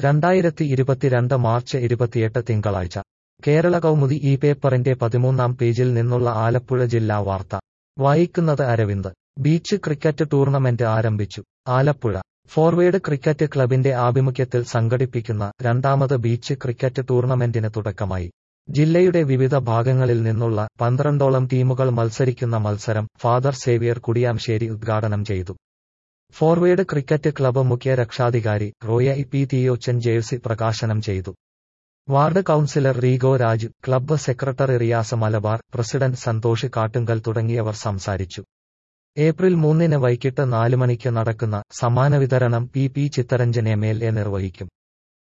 രണ്ടായിരത്തി ഇരുപത്തിരണ്ട് മാർച്ച് ഇരുപത്തിയെട്ട് തിങ്കളാഴ്ച കേരള കൗമുദി ഈ പേപ്പറിന്റെ പതിമൂന്നാം പേജിൽ നിന്നുള്ള ആലപ്പുഴ ജില്ലാ വാർത്ത വായിക്കുന്നത് അരവിന്ദ് ബീച്ച് ക്രിക്കറ്റ് ടൂർണമെന്റ് ആരംഭിച്ചു ആലപ്പുഴ ഫോർവേഡ് ക്രിക്കറ്റ് ക്ലബിന്റെ ആഭിമുഖ്യത്തിൽ സംഘടിപ്പിക്കുന്ന രണ്ടാമത് ബീച്ച് ക്രിക്കറ്റ് ടൂർണമെന്റിന് തുടക്കമായി ജില്ലയുടെ വിവിധ ഭാഗങ്ങളിൽ നിന്നുള്ള പന്ത്രണ്ടോളം ടീമുകൾ മത്സരിക്കുന്ന മത്സരം ഫാദർ സേവിയർ കുടിയാംശേരി ഉദ്ഘാടനം ചെയ്തു ഫോർവേഡ് ക്രിക്കറ്റ് ക്ലബ്ബ് മുഖ്യ രക്ഷാധികാരി റോയ പി തിയോച്ചൻ ജേഴ്സി പ്രകാശനം ചെയ്തു ward councillor Rego Raj club secretary Riyas Malabar president Santhosh Kattungal തുടങ്ങിയവർ സംസാരിച്ചു ഏപ്രിൽ മൂന്നിന് വൈകിട്ട് നാല് മണിക്ക് നടക്കുന്ന സമ്മാന വിതരണം P P Chitharanjan M L A നിർവഹിക്കും